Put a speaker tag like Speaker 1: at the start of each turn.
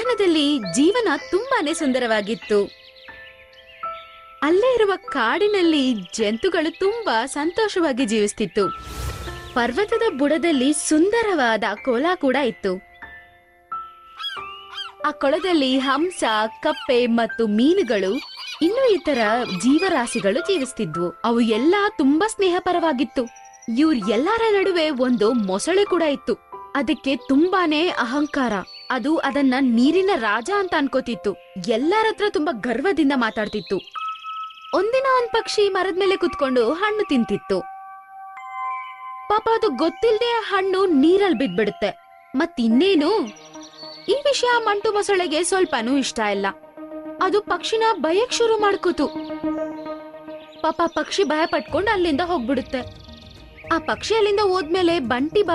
Speaker 1: ಪಟ್ಟಣದಲ್ಲಿ ಜೀವನ ತುಂಬಾನೇ ಸುಂದರವಾಗಿತ್ತು ಅಲ್ಲೇ ಇರುವ ಕಾಡಿನಲ್ಲಿ ಜಂತುಗಳು ತುಂಬಾ ಸಂತೋಷವಾಗಿ ಜೀವಿಸ್ತಿತ್ತು ಪರ್ವತದ ಬುಡದಲ್ಲಿ ಸುಂದರವಾದ ಕೊಳ ಕೂಡ ಇತ್ತು ಆ ಕೊಳದಲ್ಲಿ ಹಂಸ ಕಪ್ಪೆ ಮತ್ತು ಮೀನುಗಳು ಇನ್ನು ಇತರ ಜೀವರಾಶಿಗಳು ಜೀವಿಸ್ತಿದ್ವು ಅವು ಎಲ್ಲಾ ತುಂಬಾ ಸ್ನೇಹಪರವಾಗಿತ್ತು ಇವ್ರ ಎಲ್ಲರ ನಡುವೆ ಒಂದು ಮೊಸಳೆ ಕೂಡ ಇತ್ತು ಅದಕ್ಕೆ ತುಂಬಾನೇ ಅಹಂಕಾರ ಅದು ಅದನ್ನ ನೀರಿನ ರಾಜ ಅಂತ ಅನ್ಕೋತಿತ್ತು ಎಲ್ಲರ ಹತ್ರ ತುಂಬಾ ಗರ್ವದಿಂದ ಮಾತಾಡ್ತಿತ್ತು ಒಂದಿನ ಒಂದ್ ಪಕ್ಷಿ ಮರದ ಮೇಲೆ ಕುತ್ಕೊಂಡು ಹಣ್ಣು ತಿಂತಿತ್ತು ಪಾಪ ಅದು ಗೊತ್ತಿಲ್ದೆ ಆ ಹಣ್ಣು ನೀರಲ್ಲಿ ಬಿದ್ಬಿಡುತ್ತೆ ಮತ್ತಿನ್ನೇನು ಈ ವಿಷಯ ಮಂಟು ಮೊಸಳೆಗೆ ಸ್ವಲ್ಪನೂ ಇಷ್ಟ ಇಲ್ಲ ಅದು ಪಕ್ಷಿನ ಭಯಕ್ ಶುರು ಮಾಡ್ಕೋತು ಪಾಪ ಪಕ್ಷಿ ಭಯ ಪಟ್ಕೊಂಡು ಅಲ್ಲಿಂದ ಹೋಗ್ಬಿಡುತ್ತೆ ಆ ಪಕ್ಷಿ ಅಲ್ಲಿಂದ ಹೋದ್ಮೇಲೆ ಬಂಟಿ ಬಾ